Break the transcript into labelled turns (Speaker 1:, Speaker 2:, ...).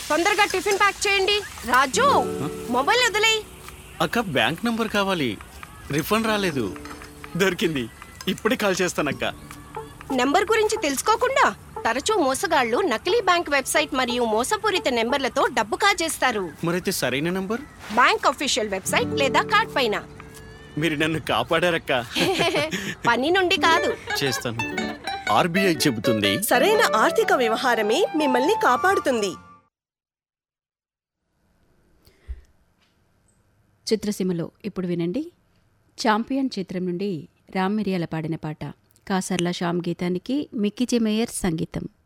Speaker 1: తొందరగా tiffin pack చేయండి రాజు mobile వదిలేయ్
Speaker 2: అక్క బ్యాంక్ నంబర్ కావాలి రిఫండ్ రాలేదు దొరికింది ఇప్పుడే కాల్ చేస్తానక్క
Speaker 1: నెంబర్ గురించి తెలుసుకోకుండా తరచూ మోసగాళ్లు నకిలీ బ్యాంక్ వెబ్సైట్ మరియు మోసపూరిత నెంబర్లతో డబ్బు కాజేస్తారు
Speaker 2: మరైతే సరైన నంబర్
Speaker 1: బ్యాంక్ అఫీషియల్ వెబ్సైట్ లేదా కార్డ్ పైన
Speaker 2: మీరు నన్ను కాపాడారక్క
Speaker 1: పని నుండి కాదు
Speaker 2: చేస్తాను ఆర్బీఐ చెబుతుంది
Speaker 3: సరైన ఆర్థిక వ్యవహారమే మిమ్మల్ని కాపాడుతుంది
Speaker 4: చిత్రసీమలో ఇప్పుడు వినండి చాంపియన్ చిత్రం నుండి రామ్ మిరియాల పాడిన పాట కాసర్ల శ్యామ్ గీతానికి మిక్కీ జే మేయర్ సంగీతం